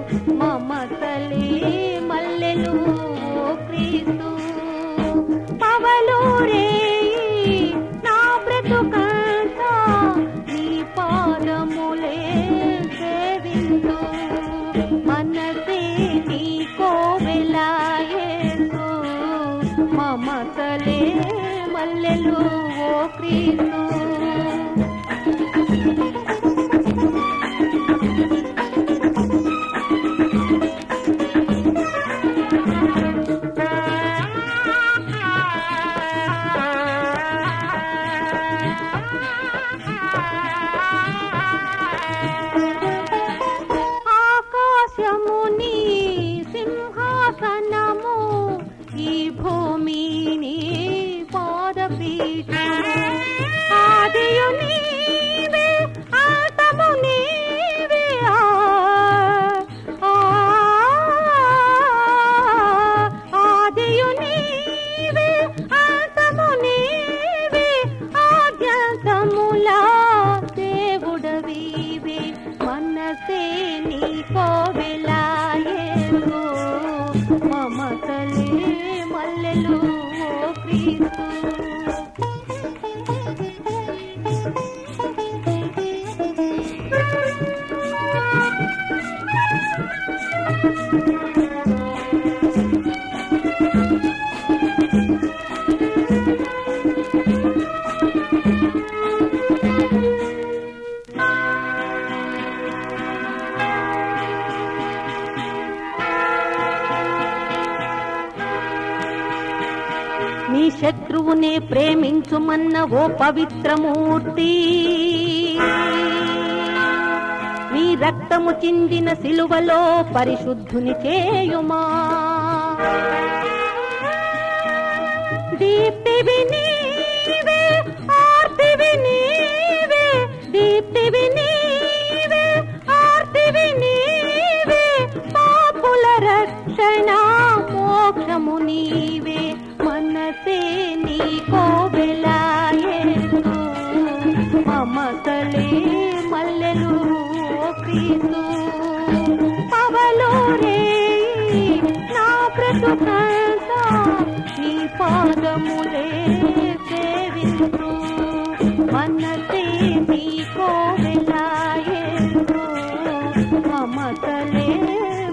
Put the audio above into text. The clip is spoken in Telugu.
మమతలే మల్లెలు ఓ క్రీస్తు పవలూరే నా బ్రతుకంతా నీ పాదములే సేవింతు మనసే నీ కోవెలాయేసు మమతలే మల్లెలు ఓ క్రీస్తు ఆకాశముని సింహాసనము ఈ భూమిని పాదపీఠము ఆదియు నీవే అంతము నీవే ఆ, ఆ, ఆదియు నీవే అంతము నీవే ఆద్యంతములా దేవుడవీవే మనసే నీ కోవెలాయేసు మమతలే మల్లెలు ఓ క్రీస్తు నీ శత్రువునే ప్రేమించుమన్న ఓ పవిత్రమూర్తి నీ రక్తము చిందిన సిలువలో పరిశుద్ధుని చేయుమా దీప్తివి నీవే ఆర్తివి నీవే దీప్తివి నీవే ఆర్తివి నీవే పాపుల రక్షణ మోక్షము నీవే మనసే నీ కోవెలాయేసు మమతలే మల్లెలు ఓ క్రీస్తు పవలోరే నా బ్రతుకంతా నీ పాదములే సేవించు మనసే నీ కోవెలాయేసు మమతలే